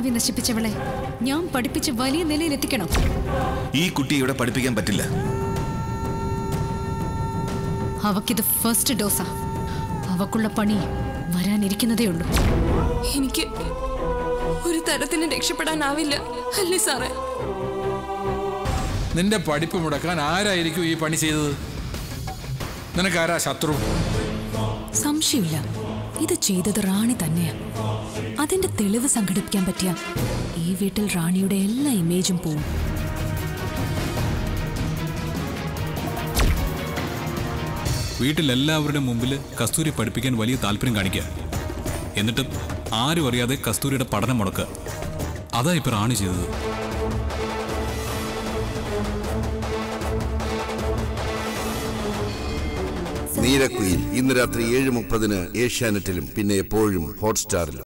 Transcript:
ഭാവി നശിപ്പിച്ചവളെ ഞാൻ പഠിപ്പിച്ച് വലിയ നിലയിൽ എത്തിക്കണം ഈ കുട്ടി ഇവിടെ പഠിപ്പിക്കാൻ പറ്റില്ല അവക്കിത് ഫസ്റ്റ് ഡോസാ അവക്കുള്ള പണി വരാനിരിക്കുന്നതേ ഉള്ളൂ എനിക്ക് ഒരു തരത്തിലും രക്ഷപ്പെടാനാവില്ല അല്ലേ സാറേ നിന്റെ പഠിപ്പ് മുടക്കാൻ ആരായിരിക്കും ഈ പണി ചെയ്തത് നിനക്കാരാ ശത്രു സംശയമില്ല ഇത് ചെയ്തത് റാണി തന്നെയാ അതിന്റെ തെളിവ് സംഘടിപ്പിക്കാൻ പറ്റിയ ഈ വീട്ടിൽ റാണിയുടെ എല്ലാ ഇമേജും പോവും വീട്ടിലെല്ലാവരുടെ മുമ്പിൽ കസ്തൂരി പഠിപ്പിക്കാൻ വലിയ താല്പര്യം കാണിക്കുക എന്നിട്ടും ആരും അറിയാതെ കസ്തൂരിയുടെ പഠനം മുടക്കുക അതാ ഇപ്പൊ റാണി ചെയ്തത് നീരക്കുയിൽ ഇന്ന് രാത്രി ഏഴ് മുപ്പതിന് ഏഷ്യാനെറ്റിലും പിന്നെ എപ്പോഴും ഹോട്ട്സ്റ്റാറിലും